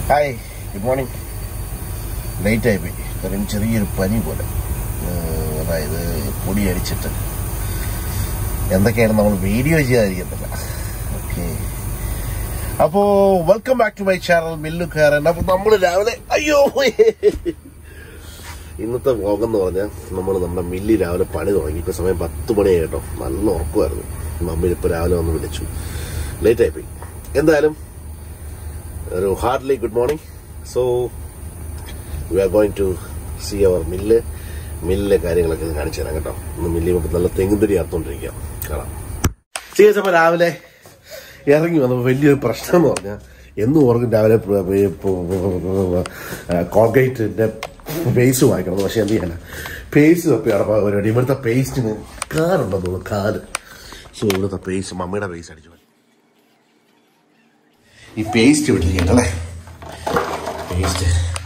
Hi good morning late ആയിപ്പോയി കാര്യം ചെറിയൊരു പനി പോലെ ഏഹ് അതായത് പൊടി അടിച്ചിട്ട് എന്തൊക്കെയാണ് നമ്മൾ വീഡിയോ ചെയ്യാതിരിക്കത്തില്ല ഓക്കെ അപ്പോ welcome back to my channel മില്ലുകാരൻ അപ്പൊ നമ്മൾ രാവിലെ അയ്യോ ഇന്നത്തെ വ്ലോഗ് എന്ന് പറഞ്ഞാൽ നമ്മൾ നമ്മുടെ മില്ലി രാവിലെ പണി തുടങ്ങി ഇപ്പൊ സമയം പത്ത് മണിയായി കേട്ടോ നല്ല ഉറക്കമായിരുന്നു മമ്മി ഇപ്പൊ രാവിലെ വന്ന് വിളിച്ചു ലേറ്റ് ആയിപ്പോയി എന്തായാലും ഒരു hardly good morning so we are going to see അവർ മില്ല് മില്ലിലെ കാര്യങ്ങളൊക്കെ ഒന്ന് കാണിച്ചു തരാം കേട്ടോ ഇന്ന് മില്ലി ഇപ്പൊ നല്ല തെങ്ങുതിരി അറുത്തോണ്ടിരിക്കാം കാണാം ചെയ്യുമ്പോൾ രാവിലെ ഇറങ്ങി വന്നപ്പോൾ വലിയൊരു പ്രശ്നം എന്ന് പറഞ്ഞാൽ എന്നും ഓർക്കും രാവിലെ കോൾഗേറ്റിന്റെ പേസ്റ്റ് വാങ്ങിക്കണം പക്ഷെ എന്ത് ചെയ്യാനാ പേസ്റ്റ് തപ്പി അവിടെ പരിപാടി ഇവിടുത്തെ പേസ്റ്റിന് കാറുണ്ടെന്ന് തോന്നുന്നു കാറ് സോ ഇവിടുത്തെ പേസ്റ്റ് മമ്മിയുടെ പേസ്റ്റ് അടിച്ചു പോയി. ഈ പേസ്റ്റ് വിട്ടിരിക്കട്ടല്ലേ പേസ്റ്റ്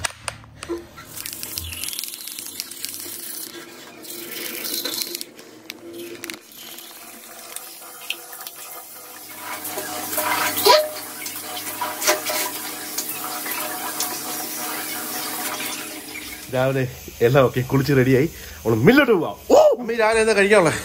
രാവിലെ എല്ലാം ഓക്കെ കുളിച്ച് റെഡിയായി അവള് മില്ലോട്ട് പോവാം ഓ അമ്മ രാവിലെ എന്താ കഴിക്കാനുള്ളേ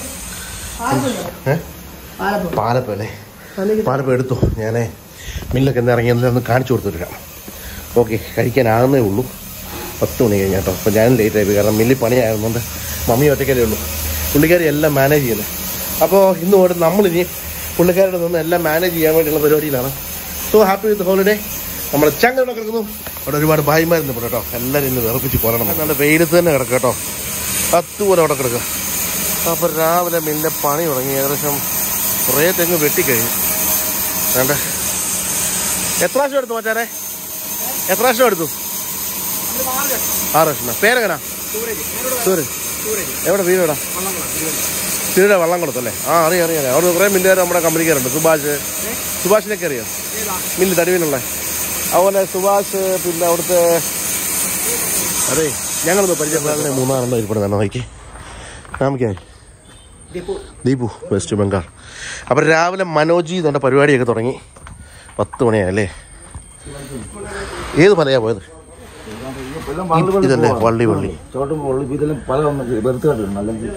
ഏഹ് പാലപ്പം അല്ലേ പാലപ്പം എടുത്തു ഞാനേ മില്ലൊക്കെ എന്താ ഇറങ്ങി ഒന്ന് കാണിച്ചു കൊടുത്തിട്ട് ഓക്കെ കഴിക്കാനാകുന്നേ ഉള്ളൂ പത്ത് മണി കഴിഞ്ഞ കേട്ടോ അപ്പോൾ ഞാനും ലേറ്റ് ആയി കാരണം മില്ലിൽ പണിയായതുകൊണ്ട് മമ്മി ഒറ്റയ്ക്കല്ലേ ഉള്ളൂ പുള്ളിക്കാരി എല്ലാം മാനേജ് ചെയ്യുന്നത് അപ്പോൾ ഇന്ന് തൊട്ട് നമ്മളിനി പുള്ളിക്കാരുടെ നിന്ന് എല്ലാം മാനേജ് ചെയ്യാൻ വേണ്ടിയുള്ള പരിപാടിയിലാണ് സോ ഹാപ്പി വിത്ത് ഹോളിഡേ നമ്മുടെ ചങ്ങനെ കിടക്കുന്നു അവിടെ ഒരുപാട് ഭായിമാരുണ്ട് ഇപ്പോൾ കേട്ടോ എല്ലാവരും ഇന്ന് വിറപ്പിച്ച് കൊല്ലണം നല്ല വെയിലത്ത് തന്നെ കിടക്കുക കേട്ടോ അതുപോലെ അവിടെ കിടക്കുക അപ്പോൾ രാവിലെ മില്ലിൻ്റെ പണി തുടങ്ങി ഏകദേശം കുറേ തെങ്ങ് വെട്ടിക്കഴിഞ്ഞു വേണ്ട എത്ര പ്രാവശ്യം എടുത്തു മച്ചാരെ എത്ര പ്രാവശ്യം എടുത്തു ആറ് ലക്ഷം പേരെങ്ങനാ സൂരജ് എവിടെ വീട് എവിടാ തിരുടെ വള്ളം കൊടുത്തല്ലേ ആ അറിയാം അറിയാം അറിയാം അവിടെ കുറേ മില്ലുകാർ നമ്മുടെ കമ്പനിക്കാരുണ്ട് സുഭാഷ് സുഭാഷിനൊക്കെ അറിയാം മില്ല് തടിവിനുള്ള അതുപോലെ സുഭാഷ് പിന്നെ അവിടുത്തെ അതെ ഞങ്ങളൊന്ന് പരിചയപ്പെടാതെ മൂന്നാറെണ്ണം ഇരിപ്പുണ്ട് നോക്കി നാമിക്കായി ദീപു വെസ്റ്റ് ബംഗാൾ അപ്പം രാവിലെ മനോജി ഇതുകൊണ്ട് പരിപാടിയൊക്കെ തുടങ്ങി പത്ത് മണിയായല്ലേ ഏത് മലയാ പോയത് ഇത് ഇതല്ലേ വള്ളി വള്ളി ചോട്ടും പൊള്ളി ഇതെല്ലാം പല വെറുതെ കണ്ടിട്ടുണ്ട് അല്ലെങ്കിൽ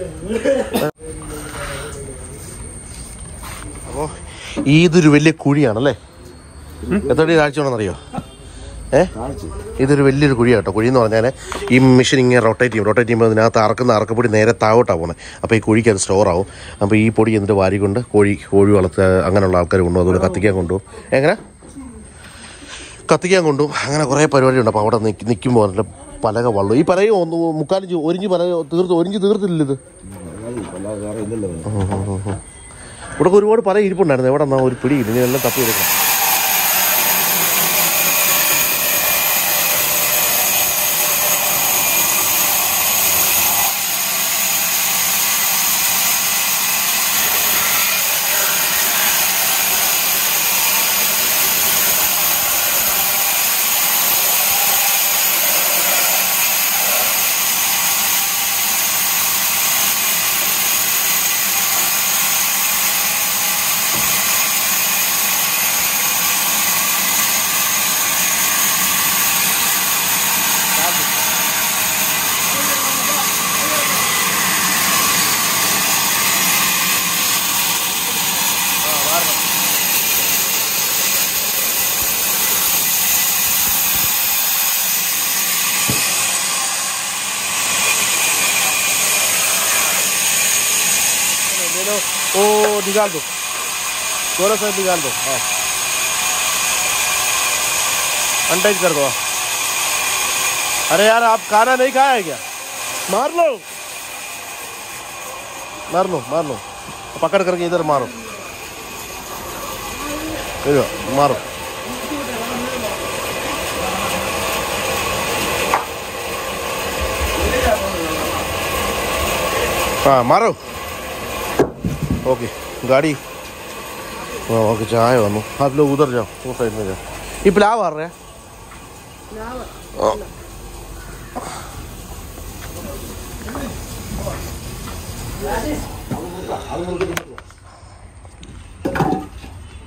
അപ്പോൾ ഇതൊരു വലിയ കുഴിയാണല്ലേ എത്ര അടി കാഴ്ച ഉണ്ടെന്നറിയോ ഏ കാണിച്ചു ഇതൊരു വലിയൊരു കുഴിയാണ് കേട്ടോ കുഴി എന്ന് പറഞ്ഞാൽ ഈ മെഷീൻ ഇങ്ങനെ റൊട്ടേറ്റ് ചെയ്യും റൊട്ടേറ്റ് ചെയ്യുമ്പോൾ അതിനകത്ത് അറക്കുന്ന അറക്കപ്പൊടി നേരെ താഴോട്ടാണ് പോകുന്നത് അപ്പോൾ ഈ കുഴിക്ക് അത് സ്റ്റോർ ആവും അപ്പോൾ ഈ പൊടി എന്നിട്ട് വാരിക്കൊണ്ട് കോഴി കോഴി വളർത്തുക അങ്ങനെയുള്ള ആൾക്കാർ കൊണ്ടുപോകും അതുപോലെ കത്തിക്കാൻ കൊണ്ടുപോകും എങ്ങനെ കത്തിക്കാൻ കൊണ്ടുപോകും അങ്ങനെ കുറേ പരിപാടിയുണ്ട് അപ്പോൾ അവിടെ നിൽക്കി നിൽക്കുമ്പോൾ നല്ല പലക വള്ളം ഈ പലക ഒന്ന് മുക്കാലിഞ്ച് ഒരിഞ്ച് പലക തീർത്ത് ഒരിഞ്ച് തീർത്തില്ല ഇത് അല്ലാതെ വേറെ ഇല്ലല്ലോ ഇവിടെ ഒരുപാട് പല ഇരിപ്പുണ്ടായിരുന്നു എവിടെ നിന്നാ ഒരു പിടി ഇനി എല്ലാം തപ്പി എടുക്കാം ले लो ओ निकाल दो थोड़ा सा निकाल दो हाँ अनटाइट कर दो अरे यार आप खाना नहीं खाया है क्या मार लो मार लो मार लो पकड़ करके इधर मारो इधर मारो हाँ मारो ओके गाड़ी हाँ ओके चाय वनु आप लोग उधर जाओ वो साइड में जाओ ये प्लाव आ रहा है हाँ।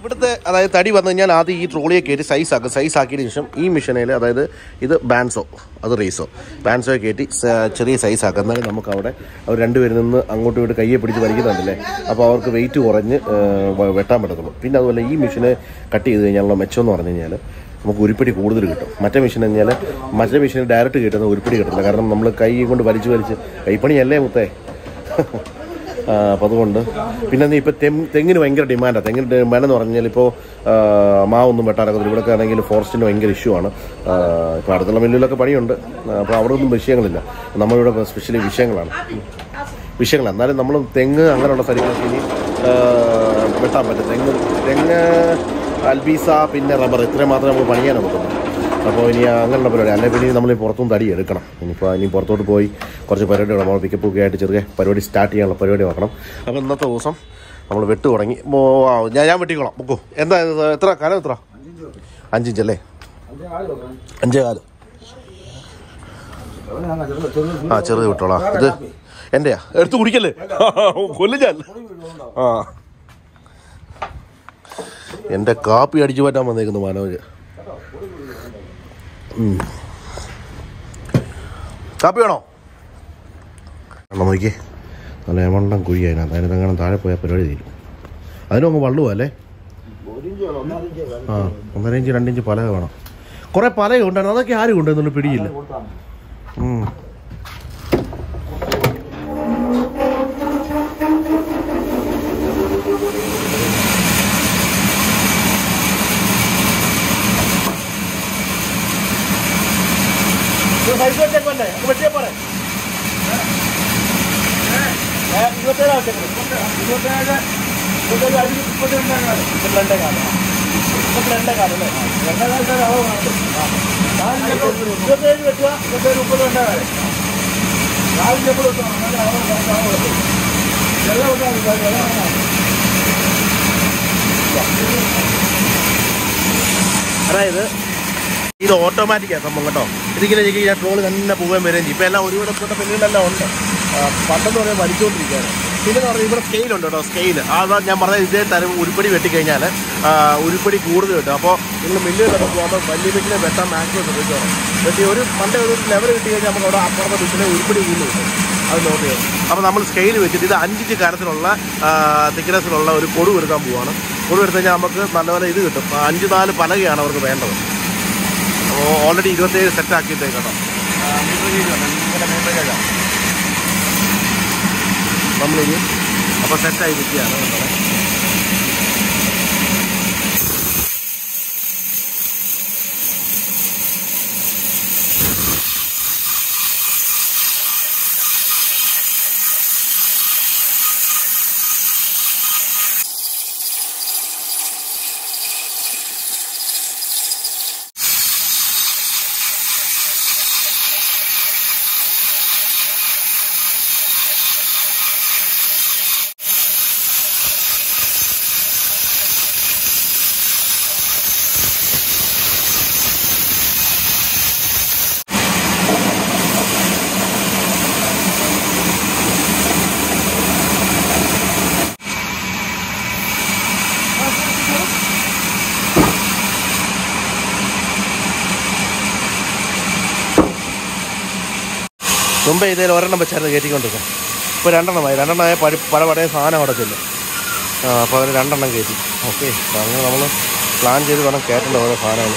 ഇവിടുത്തെ അതായത് തടി വന്നു കഴിഞ്ഞാൽ ആദ്യം ഈ ട്രോളിയെ കയറ്റി സൈസ് ആക്കും സൈസ് ആക്കിയതിന് ശേഷം ഈ മെഷീനിൽ അതായത് ഇത് ബാൻസോ അത് റീസോ ബാൻസോയെ കയറ്റി സ- ചെറിയ സൈസ് ആക്കുക എന്നാലും നമുക്ക് അവിടെ അവർ രണ്ടുപേരിൽ നിന്ന് അങ്ങോട്ടും ഇങ്ങോട്ട് കയ്യെ പിടിച്ച് വലിക്കുന്നുണ്ടല്ലേ അപ്പോൾ അവർക്ക് വെയിറ്റ് കുറഞ്ഞ് ആ, വ- വെട്ടാൻ പറ്റത്തുള്ളൂ പിന്നെ അതുപോലെ ഈ മെഷീനെ കട്ട് ചെയ്ത് കഴിഞ്ഞാലുള്ള മെച്ചം എന്ന് പറഞ്ഞു കഴിഞ്ഞാൽ നമുക്ക് ഉരുപ്പിടി കൂടുതൽ കിട്ടും മറ്റേ മെഷീൻ കഴിഞ്ഞാൽ മറ്റേ മെഷീൻ ഡയറക്റ്റ് കിട്ടുന്ന ഉരുപ്പിടി കിട്ടില്ല കാരണം നമ്മൾ കൈ കൊണ്ട് വലിച്ച് വലിച്ച് കൈപ്പണിയല്ലേ മുത്തേ ആ, അപ്പോൾ അതുകൊണ്ട് പിന്നെ നീ ഇപ്പോൾ തെങ്ങ് തെങ്ങിന് ഭയങ്കര ഡിമാൻഡാണ് തെങ്ങിന് ഡിമാൻഡ് എന്ന് പറഞ്ഞാൽ ഇപ്പോൾ മാവൊന്നും വെട്ടാറൊക്കത്തില്ല ഇവിടെയൊക്കെ ആണെങ്കിൽ ഫോറസ്റ്റിന് ഭയങ്കര ഇഷ്യൂ ആണ് ഇപ്പോൾ അടുത്തുള്ള മില്ലിലൊക്കെ പണിയുണ്ട് അപ്പോൾ അവിടെ ഒന്നും വിഷയങ്ങളില്ല നമ്മളിവിടെ സ്പെഷ്യലി വിഷയങ്ങളാണ് വിഷയങ്ങളാണ് എന്നാലും നമ്മൾ തെങ്ങ് അങ്ങനെയുള്ള സ്ഥലങ്ങളൊക്കെ ഇനി ആ, വെട്ടാൻ പറ്റും തെങ്ങ് തെങ്ങ് അൽബീസ പിന്നെ റബ്ബർ ഇത്രയും മാത്രമേ നമുക്ക് പണിയാൻ പറ്റുള്ളൂ അപ്പോൾ ഇനി അങ്ങനെയുള്ള പരിപാടി അല്ലെങ്കിൽ പിന്നെ നമ്മൾ പുറത്തുനിന്ന് തടി എടുക്കണം ഇനിയിപ്പോൾ ഇനി പുറത്തോട്ട് പോയി കുറച്ച് പരിപാടികൾ നമ്മൾ പിക്കപ്പ് ഒക്കെ ആയിട്ട് ചെറിയ പരിപാടി സ്റ്റാർട്ട് ചെയ്യാനുള്ള പരിപാടി നോക്കണം അപ്പോൾ ഇന്നത്തെ ദിവസം നമ്മൾ വെട്ട് തുടങ്ങി ഓ, ആ, ഞാൻ ഞാൻ വെട്ടിക്കോളാം ബുക്കോ എന്താ ഇത് എത്ര കാലം എത്ര അഞ്ചിഞ്ചല്ലേ അഞ്ചേ കാല് ആ ചെറുത് വിട്ടോളാം ഇത് എന്റെയാ എടുത്ത് കുടിക്കല്ലേ കൊല്ലും ഞാൻ ആ എന്റെ കാപ്പി അടിച്ചു പറ്റാൻ വന്നേക്കുന്നു മനോജ് ഉം. കാപ്പി വേണോ എണ്ണം നോക്കി നല്ല എമണ്ണം കുഴിയായി അതിനകത്ത് അങ്ങനെ താഴെ പോയാൽ പരിപാടി തീരും അതിനും അങ്ങ് വള്ളുവാ അല്ലേ ആ ഒന്നര ഇഞ്ച് രണ്ടിഞ്ച് പലക വേണം കുറെ പലക ഉണ്ടായിരുന്നു അതൊക്കെ ആരും കൊണ്ടുവന്നു പിടിയില്ല ഉം. ഇത് size വെച്ചേക്കുവല്ലേ? അങ്ങ് വെട്ടിയാ പോരെ? ഏ, ഇരുപത്തേഴാ വെച്ചേക്കുന്നത്. ഇരുപത്തേഴ്, ഇരുപത്തേഴ് അടി, മുപ്പത്തിരണ്ടേ കാല്. മുപ്പത്തിരണ്ടേ കാല്. മുപ്പത്തിരണ്ടേ കാല് അല്ലേ? രണ്ടേ കാലിന്റെ ഒരു അളവ് വേണം. ആ. നാലിന്റെ ഇപ്പോ ഇരുപത്തേഴ് വെക്കുക, ഇരുപത്തേഴ് മുപ്പത്തിരണ്ടേ കാല്. നാലിന്റെ ഇപ്പോ വെക്കുക, അങ്ങനെ അളവ് വേണം, അളവ് വേണം. എല്ലാം വെക്കാൻ മതി, എല്ലാം വേണം. അതായത് ഇത് ഓട്ടോമാറ്റിക്കാണ് സംഭവം കേട്ടോ ഇതിങ്ങനെ ചെയ്ത് കഴിഞ്ഞാൽ ട്രോള് തന്നെ പോവുകയും വരികയും ചെയ്യും ഇപ്പം എല്ലാം ഒരുവിധപ്പെട്ട പെണ്ണുകളെല്ലാം ഉണ്ട് ആ, പണ്ടെന്ന് പറയാൻ വലിച്ചുകൊണ്ടിരിക്കുകയാണ് പിന്നെ എന്ന് പറഞ്ഞാൽ ഇവിടെ സ്കെയിൽ ഉണ്ട് കേട്ടോ സ്കെയിൽ അതാ ഞാൻ പറഞ്ഞത് ഇതേ തരം ഉരുപ്പടി വെട്ടിക്കഴിഞ്ഞാൽ ആ, ഉരുപ്പടി കൂടുതൽ കിട്ടും അപ്പോൾ നിങ്ങൾ മില്ലുകളൊക്കെ പോകുമ്പോൾ വലിയ മില്ലിനെ വെട്ടാൻ മാക്സിമം ശ്രദ്ധിച്ചോണം വെട്ടി ഒരു പണ്ടേ ഒരു ലെവൽ കിട്ടി കഴിഞ്ഞാൽ നമുക്ക് അവിടെ അപ്പുറത്തെ മില്ലിനെ ഉരുപ്പടി കൂടുതൽ കിട്ടും അത് നോട്ട് ചെയ്യും അപ്പോൾ നമ്മൾ സ്കെയിൽ വെച്ചിട്ട് ഇത് അഞ്ചിഞ്ച് കനത്തിലുള്ള തിക്നെസ്സിലുള്ള ഒരു കൊടു എടുക്കാൻ പോവാണ് കൊടു എടുത്തു കഴിഞ്ഞാൽ നമുക്ക് നല്ലപോലെ ഇത് കിട്ടും ആ, അഞ്ച് നാല് പലകയാണ് അവർക്ക് വേണ്ടത് അപ്പോൾ ഓൾറെഡി ഇരുപത്തേഴ് സെറ്റ് ആക്കിയിട്ടേക്ക് കേട്ടോ മീറ്റർ ഗേജ് വേണം ഇങ്ങനെ മീറ്റർ ഗേജാണ് നമ്മളിനി അപ്പോൾ സെറ്റായി നിൽക്കുകയാണ് നമ്മളെ മുമ്പേ ഇതിൽ ഒരെണ്ണം വെച്ചായിരുന്നു കയറ്റിക്കൊണ്ടിരിക്കുന്നത് ഇപ്പോൾ രണ്ടെണ്ണമായി രണ്ടെണ്ണമായ പഴ പല പഴയ സാധനം അവിടെ ചെല്ലും ആ അപ്പോൾ അതിന് രണ്ടെണ്ണം കയറ്റി ഓക്കെ അപ്പോൾ അങ്ങനെ നമ്മൾ പ്ലാൻ ചെയ്ത് വേണം കയറ്റേണ്ട ഓരോ സാധനങ്ങൾ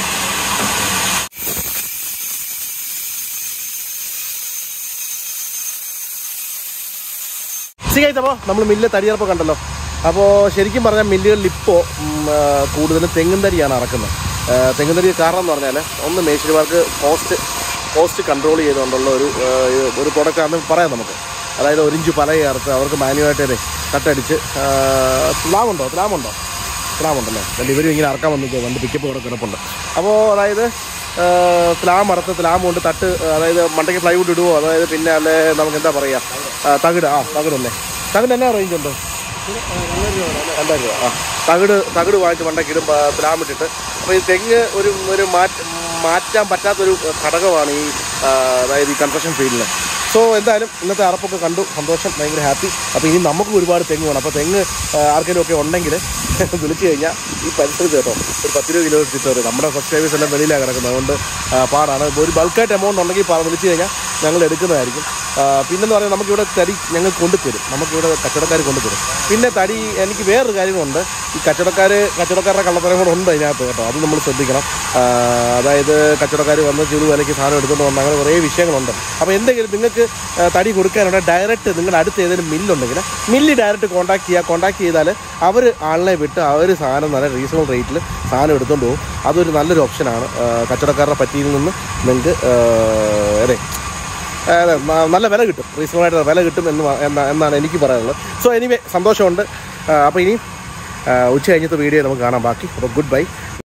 അപ്പോൾ നമ്മൾ മില്ല് തടിയറപ്പ് കണ്ടല്ലോ അപ്പോൾ ശരിക്കും പറഞ്ഞാൽ മില്ലുകളിൽ ഇപ്പോൾ കൂടുതലും തെങ്ങും തടിയാണ് ഇറക്കുന്നത് ആ, തെങ്ങും തടി കാരണം എന്ന് പറഞ്ഞാൽ ഒന്ന് മേശരിമാർക്ക് കോസ്റ്റ് കോസ്റ്റ് കൺട്രോൾ ചെയ്തുകൊണ്ടുള്ള ഒരു ആ, ഒരു പ്രൊഡക്റ്റ് ആണെന്ന് പറയാം നമുക്ക് അതായത് ഒരിഞ്ച് പല ചേർത്ത് അവർക്ക് മാനുവായിട്ട് തട്ടടിച്ച് ആ, പ്ലാവുണ്ടോ പ്ലാവുണ്ടോ പ്ലാവുണ്ടല്ലേ അല്ല ഇവരും ഇങ്ങനെ ഇറക്കാൻ വന്നിട്ട് വന്ന് പിക്കപ്പ് കൂടെ കിടപ്പുണ്ട് അപ്പോൾ അതായത് പ്ലാം അറുത്ത് പ്ലാം കൊണ്ട് തട്ട് അതായത് മണ്ടയ്ക്ക് പ്ലൈവുഡ് ഇടുവോ അതായത് പിന്നെ അല്ലെ നമുക്ക് എന്താ പറയുക ആ, തകിട് ആ തകിടല്ലേ തകിട് എന്നാ റേഞ്ച് ഉണ്ട് രണ്ടായിരം രൂപ ആ തകിട് തകിട് വാങ്ങിച്ച് മണ്ടയ്ക്ക് ഇടും പ്ലാം ഇട്ടിട്ട് അപ്പോൾ ഈ തെങ്ങ് ഒരു ഒരു മാറ്റ മാറ്റാൻ പറ്റാത്തൊരു ഘടകമാണ് ഈ ആ, അതായത് ഈ കൺസ്ട്രക്ഷൻ ഫീൽഡിൽ സോ എന്തായാലും ഇന്നത്തെ അറപ്പൊക്കെ കണ്ടു സന്തോഷം ഭയങ്കര ഹാപ്പി അപ്പോൾ ഇനി നമുക്കും ഒരുപാട് തെങ്ങ് വേണം അപ്പോൾ തെങ്ങ് ആ, ആർക്കെങ്കിലും ഒക്കെ ഉണ്ടെങ്കിൽ വിളിച്ചു കഴിഞ്ഞാൽ ഈ പരിസരത്ത് കേട്ടോ ഒരു പത്ത് രൂപ കിലോ കിട്ടുന്നത് നമ്മുടെ സബ്സ്ക്രൈബേഴ്സ് എല്ലാം വെളിയിലാണ് കിടക്കുന്നത് അതുകൊണ്ട് ആ, പാടാണ് ഇപ്പോൾ ഒരു ബൾക്കായിട്ട് എമൗണ്ട് ഉണ്ടെങ്കിൽ പറ വിളിച്ചു കഴിഞ്ഞാൽ ഞങ്ങൾ എടുക്കുന്നതായിരിക്കും ആ, പിന്നെന്ന് പറഞ്ഞാൽ നമുക്കിവിടെ തടി ഞങ്ങൾ കൊണ്ടുതരും നമുക്കിവിടെ കച്ചവടക്കാർ കൊണ്ടുതരും പിന്നെ തടി എനിക്ക് വേറൊരു കാര്യമുണ്ട് ഈ കച്ചവടക്കാർ കച്ചവടക്കാരുടെ കള്ളത്തരം കൂടെ ഉണ്ട് അതിനകത്ത് കേട്ടോ അത് നമ്മൾ ശ്രദ്ധിക്കണം ആ, അതായത് കച്ചവടക്കാർ വന്ന് ചെറു വിലയ്ക്ക് സാധനം എടുത്തുകൊണ്ട് വന്ന് അങ്ങനെ കുറേ വിഷയങ്ങളുണ്ട് അപ്പോൾ എന്തെങ്കിലും നിങ്ങൾക്ക് ആ, തടി കൊടുക്കാനുണ്ട് ഡയറക്റ്റ് നിങ്ങളുടെ അടുത്ത് ഏതെങ്കിലും മില്ലുണ്ടെങ്കിൽ മില്ല് ഡയറക്റ്റ് കോൺടാക്ട് ചെയ്യുക കോൺടാക്ട് ചെയ്താൽ അവർ ആളിനെ വിട്ട് അവർ സാധനം നല്ല റീസണബിൾ റേറ്റിൽ സാധനം എടുത്തുകൊണ്ട് പോകും അതൊരു നല്ലൊരു ഓപ്ഷനാണ് ആ, കച്ചവടക്കാരുടെ പറ്റിയിൽ നിന്ന് നിങ്ങൾക്ക് ആ, അതെ അതെ ന- നല്ല വില കിട്ടും റീസണബിൾ ആയിട്ട് വില കിട്ടും എന്ന് വ- എന്നാ- എന്നാണ് എനിക്ക് പറയാനുള്ളത് സോ എനിവേ സന്തോഷമുണ്ട് അപ്പോൾ ഇനി ആ, ഉച്ച കഴിഞ്ഞത്തെ വീഡിയോ നമുക്ക് കാണാം ബാക്കി അപ്പോൾ ഗുഡ് ബൈ